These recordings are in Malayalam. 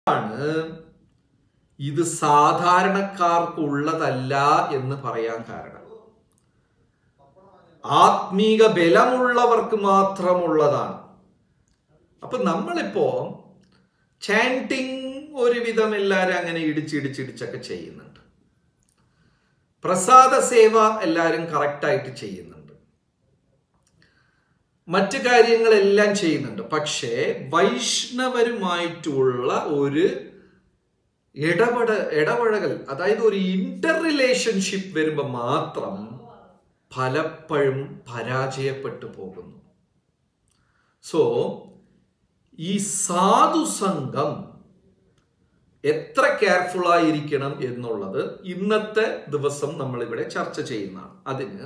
ആണ് ഇത് സാധാരണക്കാർക്കുള്ളതല്ല എന്ന് പറയാൻ കാരണം ആത്മീക ബലമുള്ളവർക്ക് മാത്രമുള്ളതാണ് അപ്പൊ നമ്മളിപ്പോ ചാൻറ്റിങ് ഒരുവിധം എല്ലാവരും അങ്ങനെ ഇടിച്ചിടിച്ചിടിച്ചൊക്കെ ചെയ്യുന്നുണ്ട് പ്രസാദ സേവ എല്ലാവരും കറക്റ്റായിട്ട് ചെയ്യുന്നുണ്ട് മറ്റു കാര്യങ്ങളെല്ലാം ചെയ്യുന്നുണ്ട് പക്ഷേ വൈഷ്ണവരുമായിട്ടുള്ള ഒരു ഇടപെട ഇടപഴകൽ അതായത് ഒരു ഇന്റർ റിലേഷൻഷിപ്പ് വരുമ്പോൾ മാത്രം പലപ്പോഴും പരാജയപ്പെട്ടു പോകുന്നു സോ ഈ സാധുസംഘം എത്ര കെയർഫുൾ ആയിരിക്കണം എന്നുള്ളത് ഇന്നത്തെ ദിവസം നമ്മൾ ഇവിടെ ചർച്ച ചെയ്യുന്നതാണ് അതിന്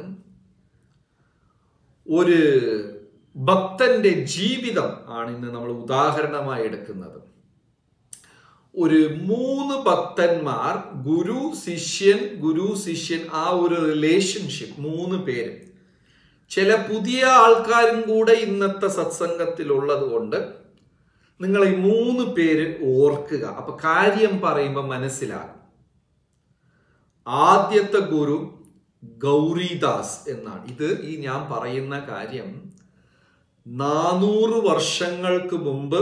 ഒരു ഭക്തന്റെ ജീവിതം ആണ് ഇന്ന് നമ്മൾ ഉദാഹരണമായി എടുക്കുന്നത് ഒരു മൂന്ന് ഭക്തന്മാർ ഗുരു ശിഷ്യൻ ഗുരു ശിഷ്യൻ ആ ഒരു റിലേഷൻഷിപ്പ് മൂന്ന് പേര് ചില പുതിയ ആൾക്കാരും കൂടെ ഇന്നത്തെ സത്സംഗത്തിലുള്ളത് കൊണ്ട് നിങ്ങൾ ഈ മൂന്ന് പേര് ഓർക്കുക അപ്പൊ കാര്യം പറയുമ്പോൾ മനസ്സിലാകും ആദ്യത്തെ ഗുരു ഗൗരിദാസ് എന്നാണ് ഇത് ഈ ഞാൻ പറയുന്ന കാര്യം നാനൂറ് വർഷങ്ങൾക്ക് മുമ്പ്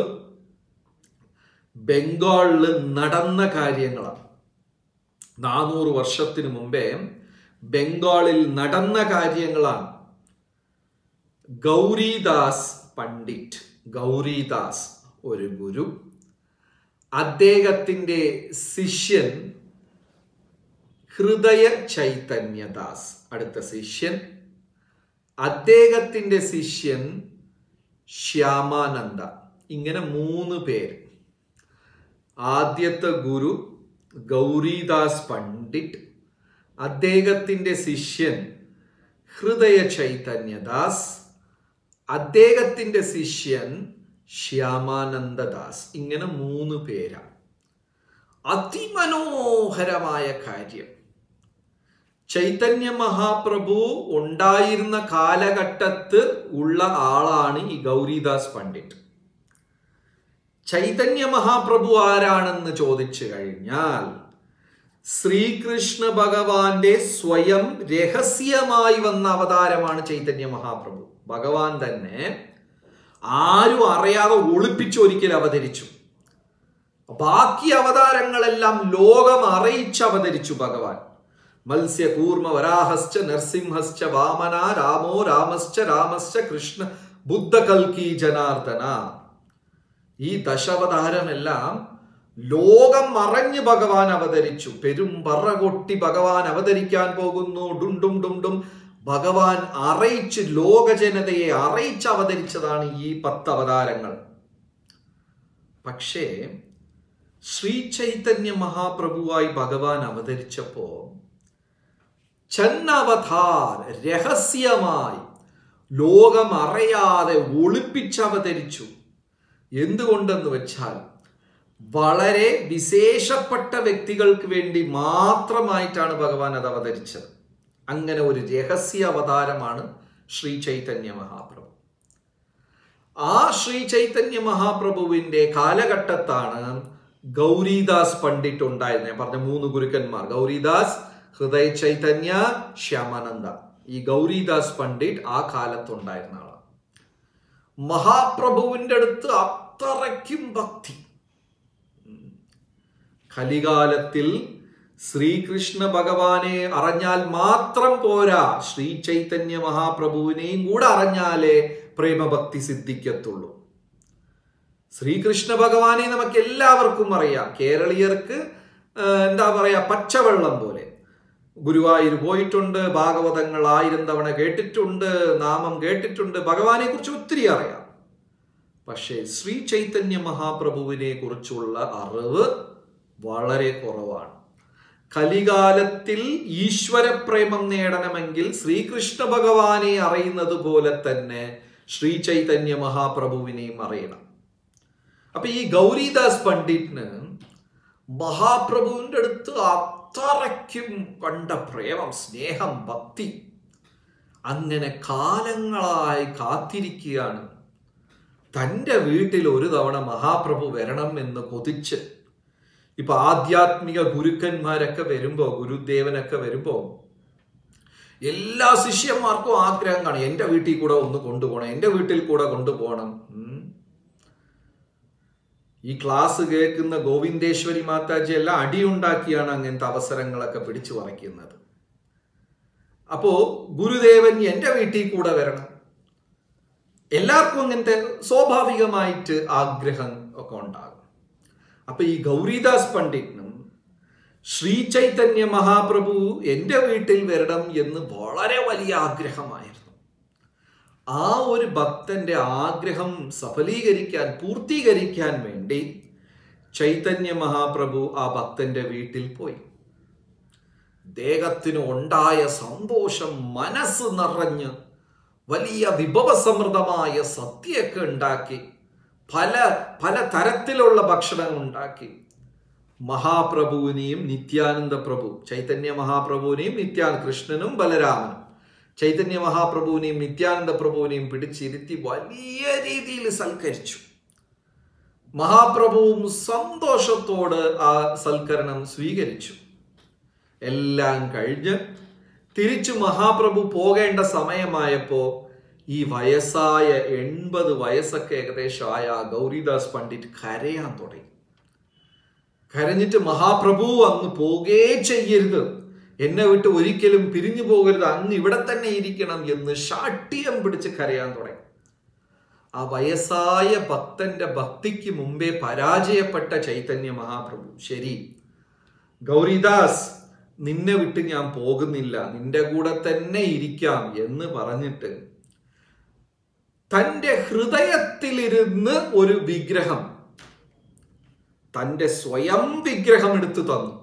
ബംഗാളിൽ നടന്ന കാര്യങ്ങളാണ് നാനൂറ് വർഷത്തിന് മുമ്പേ ബംഗാളിൽ നടന്ന കാര്യങ്ങളാണ് ഗൗരിദാസ് പണ്ഡിറ്റ് ഗൗരിദാസ് ഒരു ഗുരു അദ്ദേഹത്തിൻ്റെ ശിഷ്യൻ ഹൃദയ ചൈതന്യദാസ് അടുത്ത ശിഷ്യൻ അദ്ദേഹത്തിൻ്റെ ശിഷ്യൻ ശ്യാമാനന്ദ ഇങ്ങനെ മൂന്ന് പേര് ആദ്യത്തെ ഗുരു ഗൗരിദാസ് പണ്ഡിറ്റ് അദ്ദേഹത്തിൻ്റെ ശിഷ്യൻ ഹൃദയ ചൈതന്യദാസ് അദ്ദേഹത്തിൻ്റെ ശിഷ്യൻ ശ്യാമാനന്ദദാസ് ഇങ്ങനെ മൂന്ന് പേരാണ് അതിമനോഹരമായ കാര്യം ചൈതന്യ മഹാപ്രഭു ഉണ്ടായിരുന്ന കാലഘട്ടത്ത് ഉള്ള ആളാണ് ഈ ഗൗരിദാസ് പണ്ഡിറ്റ് ചൈതന്യ മഹാപ്രഭു ആരാണെന്ന് ചോദിച്ചു കഴിഞ്ഞാൽ ശ്രീകൃഷ്ണ ഭഗവാന്റെ സ്വയം രഹസ്യമായി വന്ന അവതാരമാണ് ചൈതന്യ മഹാപ്രഭു ഭഗവാൻ തന്നെ ആരും അറിയാതെ ഒളിപ്പിച്ച് ഒരിക്കൽ അവതരിച്ചു ബാക്കി അവതാരങ്ങളെല്ലാം ലോകം അറിയിച്ച് അവതരിച്ചു ഭഗവാൻ മത്സ്യ കൂർമ്മ വരാഹശ്ച നരസിംഹശ്ച വാമന രാമോ രാമശ്ച രാമശ്ച കൃഷ്ണ ബുദ്ധ കൽക്കി ജനാർദ്ദന ഈ ദശാവതാരമെല്ലാം ലോകം മറഞ്ഞ് ഭഗവാൻ അവതരിച്ചു പെരും പറ കൊട്ടി ഭഗവാൻ അവതരിക്കാൻ പോകുന്നു ഡുണ്ടും ഡുണ്ടും ഭഗവാൻ അറിയിച്ച് ലോക ജനതയെ അറിയിച്ച് അവതരിച്ചതാണ് ഈ പത്ത് അവതാരങ്ങൾ പക്ഷേ ശ്രീ ചൈതന്യ മഹാപ്രഭുവായി ഭഗവാൻ അവതരിച്ചപ്പോ ചന്നവതാർ രഹസ്യമായി ലോകം അറിയാതെ ഒളിപ്പിച്ചവതരിച്ചു എന്തുകൊണ്ടെന്ന് വെച്ചാൽ വളരെ വിശേഷപ്പെട്ട വ്യക്തികൾക്ക് വേണ്ടി മാത്രമായിട്ടാണ് ഭഗവാൻ അത് അവതരിച്ചത് അങ്ങനെ ഒരു രഹസ്യ അവതാരമാണ് ശ്രീ ചൈതന്യ മഹാപ്രഭു ആ ശ്രീ ചൈതന്യ മഹാപ്രഭുവിന്റെ കാലഘട്ടത്താണ് ഗൗരിദാസ് പണ്ഡിറ്റ് ഉണ്ടായിരുന്നത് ഞാൻ പറഞ്ഞ മൂന്ന് ഗുരുക്കന്മാർ ഗൗരിദാസ് ഹൃദയ ചൈതന്യ ശ്യാമാനന്ദ ഈ ഗൗരിദാസ് പണ്ഡിറ്റ് ആ കാലത്തുണ്ടായിരുന്ന ആളാണ് മഹാപ്രഭുവിന്റെ അടുത്ത് അത്രയ്ക്കും ഭക്തി കലികാലത്തിൽ ശ്രീകൃഷ്ണ ഭഗവാനെ അറിഞ്ഞാൽ മാത്രം പോരാ ശ്രീ ചൈതന്യ മഹാപ്രഭുവിനെയും കൂടെ അറിഞ്ഞാലേ പ്രേമഭക്തി സിദ്ധിക്കത്തുള്ളൂ ശ്രീകൃഷ്ണ ഭഗവാനെ നമുക്ക് എല്ലാവർക്കും അറിയാം കേരളീയർക്ക് എന്താ പറയാ പച്ചവെള്ളം പോലെ ഗുരുവായൂർ പോയിട്ടുണ്ട് ഭാഗവതങ്ങൾ ആയിരം തവണ കേട്ടിട്ടുണ്ട് നാമം കേട്ടിട്ടുണ്ട് ഭഗവാനെ കുറിച്ച് ഒത്തിരി അറിയാം പക്ഷേ ശ്രീ ചൈതന്യ മഹാപ്രഭുവിനെ കുറിച്ചുള്ള അറിവ് വളരെ കുറവാണ് കലികാലത്തിൽ ഈശ്വരപ്രേമം നേടണമെങ്കിൽ ശ്രീകൃഷ്ണ ഭഗവാനെ അറിയുന്നത് പോലെ തന്നെ ശ്രീ ചൈതന്യ മഹാപ്രഭുവിനെയും അറിയണം അപ്പൊ ഈ ഗൗരിദാസ് പണ്ഡിറ്റിന് മഹാപ്രഭുവിന്റെ അടുത്ത് അത്രയ്ക്കും കണ്ട പ്രേമം സ്നേഹം ഭക്തി അങ്ങനെ കാലങ്ങളായി കാത്തിരിക്കുകയാണ് തൻ്റെ വീട്ടിൽ ഒരു തവണ മഹാപ്രഭു വരണം എന്ന് കൊതിച്ച് ഇപ്പൊ ആധ്യാത്മിക ഗുരുക്കന്മാരൊക്കെ വരുമ്പോ ഗുരുദേവനൊക്കെ വരുമ്പോ എല്ലാ ശിഷ്യന്മാർക്കും ആഗ്രഹം കാണും എൻ്റെ വീട്ടിൽ കൂടെ ഒന്ന് കൊണ്ടുപോകണം എൻ്റെ വീട്ടിൽ കൂടെ കൊണ്ടുപോകണം ഉം. ഈ ക്ലാസ് കേൾക്കുന്ന ഗോവിന്ദേശ്വരി മാതാജി എല്ലാം അടിയുണ്ടാക്കിയാണ് അങ്ങനത്തെ അവസരങ്ങളൊക്കെ പിടിച്ചു പറിക്കുന്നത് അപ്പോ ഗുരുദേവൻ എൻ്റെ വീട്ടിൽ കൂടെ വരണം എല്ലാവർക്കും അങ്ങനത്തെ സ്വാഭാവികമായിട്ട് ആഗ്രഹം ഒക്കെ ഉണ്ടാകും അപ്പൊ ഈ ഗൗരിദാസ് പണ്ഡിറ്റിനും ശ്രീ ചൈതന്യ മഹാപ്രഭു എൻ്റെ വീട്ടിൽ വരണം എന്ന് വളരെ വലിയ ആഗ്രഹമായിരുന്നു ആ ഒരു ഭക്തന്റെ ആഗ്രഹം സഫലീകരിക്കാൻ പൂർത്തീകരിക്കാൻ വേണ്ടി ചൈതന്യ മഹാപ്രഭു ആ ഭക്തന്റെ വീട്ടിൽ പോയി ദേഹത്തിന് ഉണ്ടായ സന്തോഷം മനസ്സ് നിറഞ്ഞ് വലിയ വിഭവസമൃദ്ധമായ സദ്യയൊക്കെ ഉണ്ടാക്കി പല പല തരത്തിലുള്ള ഭക്ഷണം ഉണ്ടാക്കി മഹാപ്രഭുവിനെയും നിത്യാനന്ദ പ്രഭു ചൈതന്യ മഹാപ്രഭുവിനെയും നിത്യാനന്ദ കൃഷ്ണനും ബലരാമനും ചൈതന്യ മഹാപ്രഭുവിനെയും നിത്യാനന്ദ പ്രഭുവിനെയും പിടിച്ചിരുത്തി വലിയ രീതിയിൽ സൽക്കരിച്ചു മഹാപ്രഭുവും സന്തോഷത്തോട് ആ സൽക്കരണം സ്വീകരിച്ചു എല്ലാം കഴിഞ്ഞ് തിരിച്ചു മഹാപ്രഭു പോകേണ്ട സമയമായപ്പോ ഈ വയസ്സായ എൺപത് വയസ്സൊക്കെ ഏകദേശം ആയ ആ ഗൗരിദാസ് പണ്ഡിറ്റ് കരയാൻ തുടങ്ങി കരഞ്ഞിട്ട് മഹാപ്രഭു അങ്ങ് പോകേ ചെയ്യരുത് എന്നെ വിട്ട് ഒരിക്കലും പിരിഞ്ഞു പോകരുത് അങ്ങ് ഇവിടെ തന്നെ ഇരിക്കണം എന്ന് ഷാട്ടിയം പിടിച്ച് കരയാൻ തുടങ്ങി ആ വയസ്സായ ഭക്തന്റെ ഭക്തിക്ക് മുമ്പേ പരാജയപ്പെട്ട ചൈതന്യ മഹാപ്രഭു ശരി ഗൗരിദാസ് നിന്നെ വിട്ട് ഞാൻ പോകുന്നില്ല നിന്റെ കൂടെ തന്നെ ഇരിക്കാം എന്ന് പറഞ്ഞിട്ട് തന്റെ ഹൃദയത്തിലിരുന്ന് ഒരു വിഗ്രഹം തന്റെ സ്വയം വിഗ്രഹം എടുത്തു തന്നു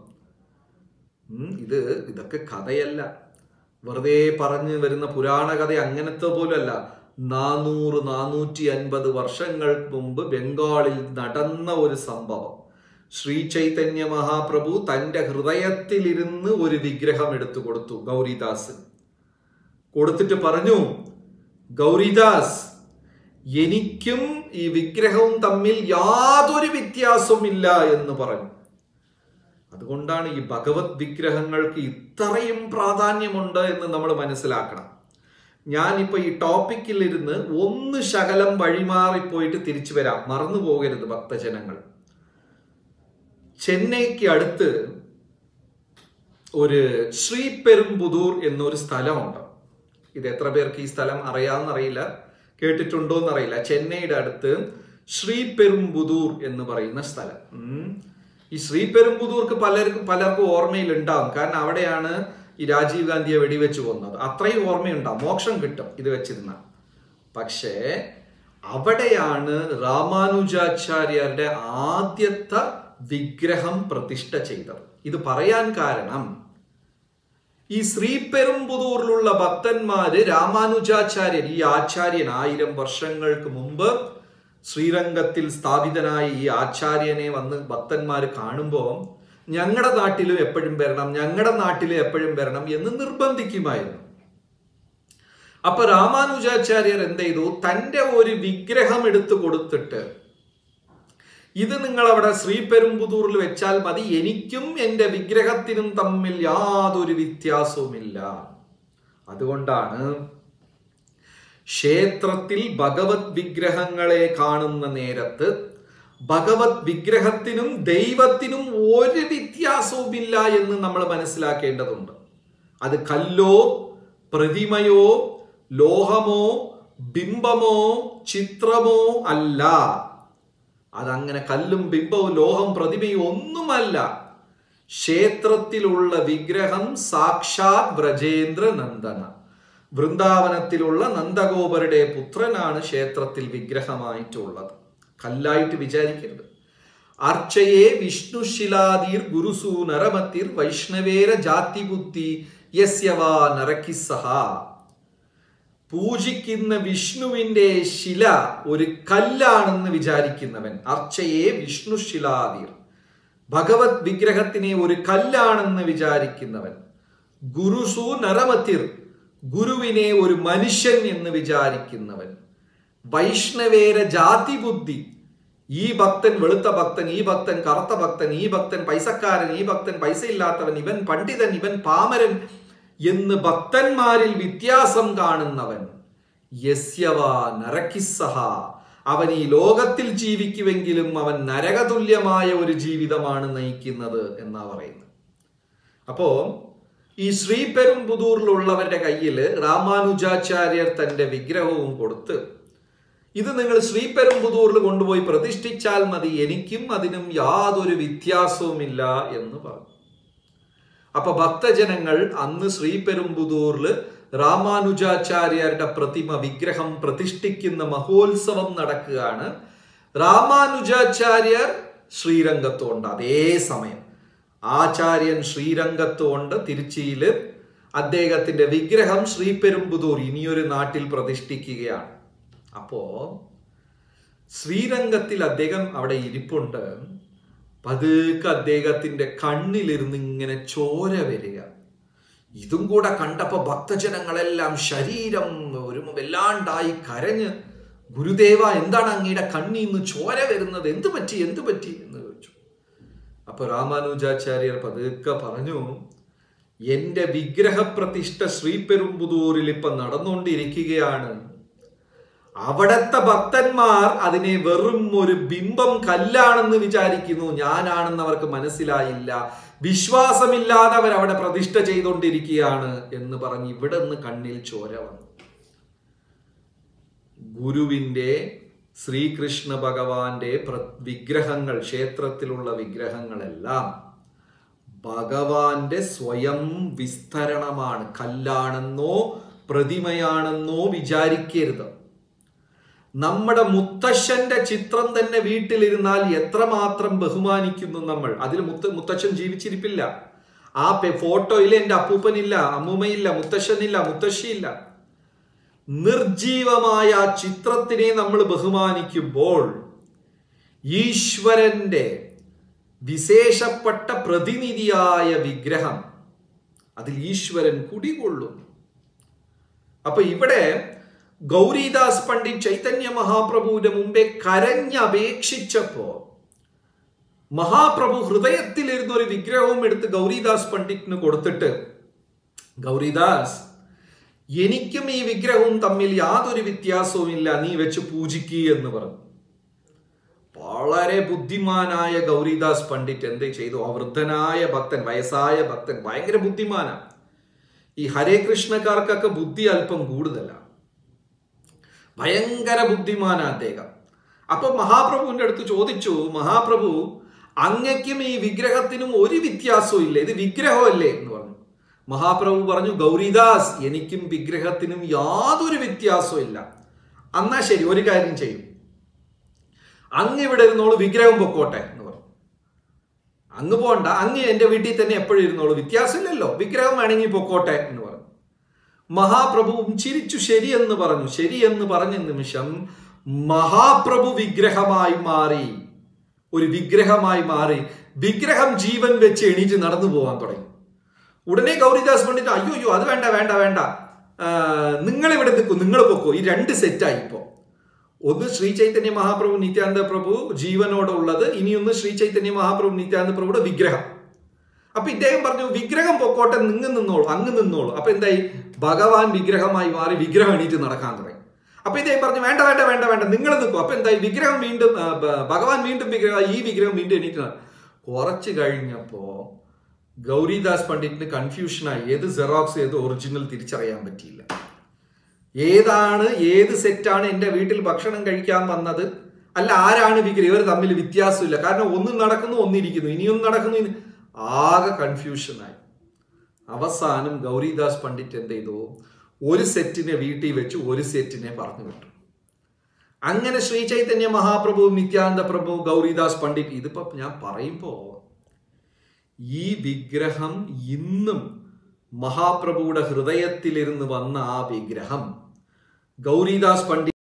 ഉം, ഇത് ഇതൊക്കെ കഥയല്ല വെറുതെ പറഞ്ഞു വരുന്ന പുരാണ കഥ അങ്ങനത്തെ പോലല്ല നാനൂറ് നാനൂറ്റി അൻപത് വർഷങ്ങൾക്ക് മുമ്പ് ബംഗാളിൽ നടന്ന ഒരു സംഭവം ശ്രീ ചൈതന്യ മഹാപ്രഭു തന്റെ ഹൃദയത്തിലിരുന്ന് ഒരു വിഗ്രഹം എടുത്തു കൊടുത്തു ഗൗരിദാസ് കൊടുത്തിട്ട് പറഞ്ഞു ഗൗരിദാസ് എനിക്കും ഈ വിഗ്രഹവും തമ്മിൽ യാതൊരു വ്യത്യാസവുമില്ല എന്ന് പറഞ്ഞു അതുകൊണ്ടാണ് ഈ ഭഗവത് വിഗ്രഹങ്ങൾക്ക് ഇത്രയും പ്രാധാന്യമുണ്ട് എന്ന് നമ്മൾ മനസ്സിലാക്കണം ഞാനിപ്പോ ഈ ടോപ്പിക്കിൽ ഇരുന്ന് ഒന്ന് ശകലം വഴിമാറിപ്പോയിട്ട് തിരിച്ചു വരാം മറന്നു പോകരുത് ഭക്തജനങ്ങൾ ചെന്നൈക്ക് അടുത്ത് ഒരു ശ്രീപെരുമ്പുതൂർ എന്നൊരു സ്ഥലമുണ്ട് ഇത് എത്ര പേർക്ക് ഈ സ്ഥലം അറിയാമെന്നറിയില്ല കേട്ടിട്ടുണ്ടോ എന്നറിയില്ല ചെന്നൈയുടെ അടുത്ത് ശ്രീപെരുമ്പുതൂർ എന്ന് പറയുന്ന സ്ഥലം ഉം. ഈ ശ്രീപെരുമ്പുതൂർക്ക് പലർക്കും പലർക്കും ഓർമ്മയിൽ ഉണ്ടാവും കാരണം അവിടെയാണ് ഈ രാജീവ് ഗാന്ധിയെ വെടിവെച്ച് കൊന്നത് അത്രയും ഓർമ്മയുണ്ടാവും മോക്ഷം കിട്ടും ഇത് വെച്ചിരുന്ന പക്ഷേ അവിടെയാണ് രാമാനുജാചാര്യരുടെ ആദ്യത്തെ വിഗ്രഹം പ്രതിഷ്ഠ ചെയ്തത് ഇത് പറയാൻ കാരണം ഈ ശ്രീപെരുമ്പുതൂറിലുള്ള ഭക്തന്മാര് രാമാനുജാചാര്യൻ ഈ ആചാര്യൻ ആയിരം വർഷങ്ങൾക്ക് മുമ്പ് ശ്രീരംഗത്തിൽ സ്ഥാപിതനായ ഈ ആചാര്യനെ വന്ന് ഭക്തന്മാര് കാണുമ്പോൾ ഞങ്ങളുടെ നാട്ടിലും എപ്പോഴും വരണം ഞങ്ങളുടെ നാട്ടിലും എപ്പോഴും വരണം എന്ന് നിർബന്ധിക്കുമായിരുന്നു അപ്പൊ രാമാനുജാചാര്യർ എന്ത് ചെയ്തു തന്റെ ഒരു വിഗ്രഹം എടുത്തു കൊടുത്തിട്ട് ഇത് നിങ്ങൾ അവിടെ ശ്രീപെരുമ്പുതൂറിൽ വെച്ചാൽ മതി എനിക്കും എൻ്റെ വിഗ്രഹത്തിനും തമ്മിൽ യാതൊരു വ്യത്യാസവുമില്ല അതുകൊണ്ടാണ് ക്ഷേത്രത്തിൽ ഭഗവത് വിഗ്രഹങ്ങളെ കാണുന്ന നേരത്ത് ഭഗവത് വിഗ്രഹത്തിനും ദൈവത്തിനും ഒരു വ്യത്യാസവുമില്ല എന്ന് നമ്മൾ മനസ്സിലാക്കേണ്ടതുണ്ട് അത് കല്ലോ പ്രതിമയോ ലോഹമോ ബിംബമോ ചിത്രമോ അല്ല അതങ്ങനെ കല്ലും ബിംബവും ലോഹം പ്രതിമയും ഒന്നുമല്ല ക്ഷേത്രത്തിലുള്ള വിഗ്രഹം സാക്ഷാത് ബ്രജേന്ദ്ര നന്ദന വൃന്ദാവനത്തിലുള്ള നന്ദഗോപരുടെ പുത്രനാണ് ക്ഷേത്രത്തിൽ വിഗ്രഹമായിട്ടുള്ളത് കല്ലായിട്ട് വിചാരിക്കരുത് അർച്ചയെ വിഷ്ണുശിലാദീർ ഗുരുസു നരമത്തിർ വൈഷ്ണവേര ജാതിബുദ്ധി യസ്യവാ നരക്കിസഹ പൂജിക്കുന്ന വിഷ്ണുവിന്റെ ശില ഒരു കല്ലാണെന്ന് വിചാരിക്കുന്നവൻ അർച്ചയെ വിഷ്ണുശിലാദീർ ഭഗവത് വിഗ്രഹത്തിനെ ഒരു കല്ലാണെന്ന് വിചാരിക്കുന്നവൻ ഗുരുസു നരമത്തിർ ഗുരുവിനെ ഒരു മനുഷ്യൻ എന്ന് വിചാരിക്കുന്നവൻ വൈഷ്ണവേര ജാതിബുദ്ധി ഈ ഭക്തൻ വെളുത്ത ഭക്തൻ ഈ ഭക്തൻ കറുത്ത ഭക്തൻ ഈ ഭക്തൻ പൈസക്കാരൻ ഈ ഭക്തൻ പൈസ ഇല്ലാത്തവൻ ഇവൻ പണ്ഡിതൻ ഇവൻ പാമരൻ എന്ന് ഭക്തന്മാരിൽ വ്യത്യാസം കാണുന്നവൻ യസ്യവ നരക്കിസ്സഹ അവൻ ഈ ലോകത്തിൽ ജീവിക്കുമെങ്കിലും അവൻ നരകതുല്യമായ ഒരു ജീവിതമാണ് നയിക്കുന്നത് എന്നാ പറയുന്നത് അപ്പോ ഈ ശ്രീപെരുമ്പുതൂറിലുള്ളവരുടെ കയ്യിൽ രാമാനുജാചാര്യർ തന്റെ വിഗ്രഹവും കൊടുത്ത് ഇത് നിങ്ങൾ ശ്രീപെരുമ്പുതൂറിൽ കൊണ്ടുപോയി പ്രതിഷ്ഠിച്ചാൽ മതി എനിക്കും അതിനും യാതൊരു വ്യത്യാസവുമില്ല എന്ന് പറഞ്ഞു അപ്പൊ ഭക്തജനങ്ങൾ അന്ന് ശ്രീപെരുമ്പുതൂറിൽ രാമാനുജാചാര്യരുടെ പ്രതിമ വിഗ്രഹം പ്രതിഷ്ഠിക്കുന്ന മഹോത്സവം നടക്കുകയാണ് രാമാനുജാചാര്യർ ശ്രീരംഗത്തുണ്ട് അതേ സമയം ആചാര്യൻ ശ്രീരംഗത്തുണ്ട് തിരുച്ചിയില് അദ്ദേഹത്തിന്റെ വിഗ്രഹം ശ്രീപെരുമ്പുതൂർ ഇനിയൊരു നാട്ടിൽ പ്രതിഷ്ഠിക്കുകയാണ് അപ്പോ ശ്രീരംഗത്തിൽ അദ്ദേഹം അവിടെ ഇരിപ്പുണ്ട് പതുക്കെ അദ്ദേഹത്തിന്റെ കണ്ണിലിരുന്ന് ഇങ്ങനെ ചോര വരിക ഇതും കൂടെ കണ്ടപ്പോ ഭക്തജനങ്ങളെല്ലാം ശരീരം ഒരു വല്ലാണ്ടായി കരഞ്ഞ് ഗുരുദേവ എന്താണ് അങ്ങയുടെ കണ്ണിൽ നിന്ന് ചോര വരുന്നത് എന്ത് പറ്റി എന്ത് പറ്റി എന്ന് ചോദിച്ചു അപ്പൊ രാമാനുജാചാര്യർ പതുക്കെ പറഞ്ഞു എന്റെ വിഗ്രഹപ്രതിഷ്ഠ ശ്രീപെരുമ്പുതൂരിൽ ഇപ്പൊ നടന്നുകൊണ്ടിരിക്കുകയാണ് അവിടത്തെ ഭക്തന്മാർ അതിനെ വെറും ഒരു ബിംബം കല്ലാണെന്ന് വിചാരിക്കുന്നു ഞാനാണെന്ന് അവർക്ക് മനസ്സിലായില്ല വിശ്വാസമില്ലാതെ അവർ അവിടെ പ്രതിഷ്ഠ ചെയ്തുകൊണ്ടിരിക്കുകയാണ് എന്ന് പറഞ്ഞ് ഇവിടെ നിന്ന് കണ്ണിൽ ചോര വന്നു ഗുരുവിന്റെ ശ്രീകൃഷ്ണ ഭഗവാന്റെ വിഗ്രഹങ്ങൾ ക്ഷേത്രത്തിലുള്ള വിഗ്രഹങ്ങളെല്ലാം ഭഗവാന്റെ സ്വയം വിസ്തരണമാണ് കല്ലാണെന്നോ പ്രതിമയാണെന്നോ വിചാരിക്കരുത് നമ്മുടെ മുത്തശ്ശന്റെ ചിത്രം തന്നെ വീട്ടിലിരുന്നാൽ എത്രമാത്രം ബഹുമാനിക്കുന്നു നമ്മൾ അതിൽ മുത്ത മുത്തശ്ശൻ ജീവിച്ചിരിപ്പില്ല ആ ഫോട്ടോയിൽ എൻ്റെ അപ്പൂപ്പനില്ല അമ്മൂമ്മയില്ല മുത്തശ്ശനില്ല മുത്തശ്ശിയില്ല നിർജീവമായ ആ ചിത്രത്തിനെ നമ്മൾ ബഹുമാനിക്കുമ്പോൾ ഈശ്വരന്റെ വിശേഷപ്പെട്ട പ്രതിനിധിയായ വിഗ്രഹം അതിൽ ഈശ്വരൻ കുടികൊള്ളുന്നു അപ്പൊ ഇവിടെ ഗൗരീദാസ് പണ്ഡിറ്റ് ചൈതന്യ മഹാപ്രഭുവിന്റെ മുമ്പേ കരഞ്ഞപേക്ഷിച്ചപ്പോ മഹാപ്രഭു ഹൃദയത്തിലിരുന്ന ഒരു വിഗ്രഹവും എടുത്ത് ഗൗരീദാസ് പണ്ഡിറ്റിന് കൊടുത്തിട്ട് ഗൗരീദാസ് എനിക്കും ഈ വിഗ്രഹവും തമ്മിൽ യാതൊരു വ്യത്യാസവുമില്ല നീ വെച്ച് പൂജിക്കുക എന്ന് പറഞ്ഞു വളരെ ബുദ്ധിമാനായ ഗൗരീദാസ് പണ്ഡിറ്റ് എന്ത് ചെയ്തു ആ വൃദ്ധനായ ഭക്തൻ വയസ്സായ ഭക്തൻ ഭയങ്കര ബുദ്ധിമാനാണ് ഈ ഹരേ കൃഷ്ണക്കാർക്കൊക്കെ ബുദ്ധി അല്പം കൂടുതലാണ് ഭയങ്കര ബുദ്ധിമാനാ അദ്ദേഹം അപ്പൊ മഹാപ്രഭുവിന്റെ അടുത്ത് ചോദിച്ചു മഹാപ്രഭു അങ്ങയ്ക്കും ഈ വിഗ്രഹത്തിനും ഒരു വ്യത്യാസവും ഇല്ല ഇത് വിഗ്രഹമല്ലേ എന്ന് പറഞ്ഞു മഹാപ്രഭു പറഞ്ഞു ഗൗരിദാസ് എനിക്കും വിഗ്രഹത്തിനും യാതൊരു വ്യത്യാസവും ഇല്ല എന്നാ ശരി ഒരു കാര്യം ചെയ്യും അങ്ങ് ഇവിടെ ഇരുന്നോളൂ വിഗ്രഹം പൊക്കോട്ടെ എന്ന് പറഞ്ഞു അങ്ങ് പോണ്ട അങ്ങ് എന്റെ വീട്ടിൽ തന്നെ എപ്പോഴും ഇരുന്നോളൂ വ്യത്യാസമില്ലല്ലോ വിഗ്രഹം വേണമെങ്കിൽ പൊക്കോട്ടെ എന്ന് പറഞ്ഞു മഹാപ്രഭുവും ചിരിച്ചു ശരിയെന്ന് പറഞ്ഞു ശരിയെന്ന് പറഞ്ഞ നിമിഷം മഹാപ്രഭു വിഗ്രഹമായി മാറി ഒരു വിഗ്രഹമായി മാറി വിഗ്രഹം ജീവൻ വെച്ച് എണീറ്റ് നടന്നു പോകാൻ തുടങ്ങി ഉടനെ ഗൗരിദാസ് പണ്ഡിറ്റ് അയ്യോ അയ്യോ അത് വേണ്ട വേണ്ട വേണ്ട നിങ്ങൾ ഇവിടെ നിൽക്കും നിങ്ങൾ പൊക്കോ ഈ രണ്ട് സെറ്റായി ഇപ്പോ ഒന്ന് ശ്രീ ചൈതന്യ മഹാപ്രഭു നിത്യാനന്ദ പ്രഭു ജീവനോടെ ഉള്ളത് ഇനിയൊന്ന് ശ്രീ ചൈതന്യ മഹാപ്രഭു നിത്യാനന്ദ പ്രഭുയുടെ വിഗ്രഹം അപ്പൊ ഇദ്ദേഹം പറഞ്ഞു വിഗ്രഹം പൊക്കോട്ടെ നിങ്ങൾ നിന്നോളൂ അങ്ങ് നിന്നോളൂ അപ്പൊ എന്തായി ഭഗവാൻ വിഗ്രഹമായി മാറി വിഗ്രഹം എണീറ്റ് നടക്കാൻ തുടങ്ങി അപ്പൊ ഇദ്ദേഹം പറഞ്ഞു വേണ്ട വേണ്ട വേണ്ട വേണ്ട നിങ്ങൾ നിൽക്കും അപ്പൊ എന്തായി വിഗ്രഹം വീണ്ടും ഭഗവാൻ വീണ്ടും വിഗ്രഹം ഈ വിഗ്രഹം വീണ്ടും എണീറ്റ് കുറച്ച് കഴിഞ്ഞപ്പോ ഗൗരിദാസ് പണ്ഡിറ്റിന് കൺഫ്യൂഷനായി ഏത് സെറോക്സ് ഏത് ഒറിജിനൽ തിരിച്ചറിയാൻ പറ്റിയില്ല ഏതാണ് ഏത് സെറ്റാണ് എൻ്റെ വീട്ടിൽ ഭക്ഷണം കഴിക്കാൻ വന്നത് അല്ല ആരാണ് വിഗ്രഹം ഇവർ തമ്മിൽ വ്യത്യാസമില്ല കാരണം ഒന്നും നടക്കുന്നു ഒന്നിരിക്കുന്നു ഇനിയൊന്നും നടക്കുന്നു ആകെ കൺഫ്യൂഷനായി അവസാനം ഗൗരിദാസ് പണ്ഡിറ്റ് എന്ത് ചെയ്തു ഒരു സെറ്റിനെ വീട്ടിൽ വെച്ച് ഒരു സെറ്റിനെ പറഞ്ഞു വിട്ടു അങ്ങനെ ശ്രീ ചൈതന്യ മഹാപ്രഭു നിത്യാനന്ദ പ്രഭു ഗൗരിദാസ് പണ്ഡിറ്റ് ഇതിപ്പോ ഞാൻ പറയുമ്പോ ഈ വിഗ്രഹം ഇന്നും മഹാപ്രഭുയുടെ ഹൃദയത്തിലിരുന്ന് വന്ന ആ വിഗ്രഹം ഗൗരിദാസ് പണ്ഡിറ്റ്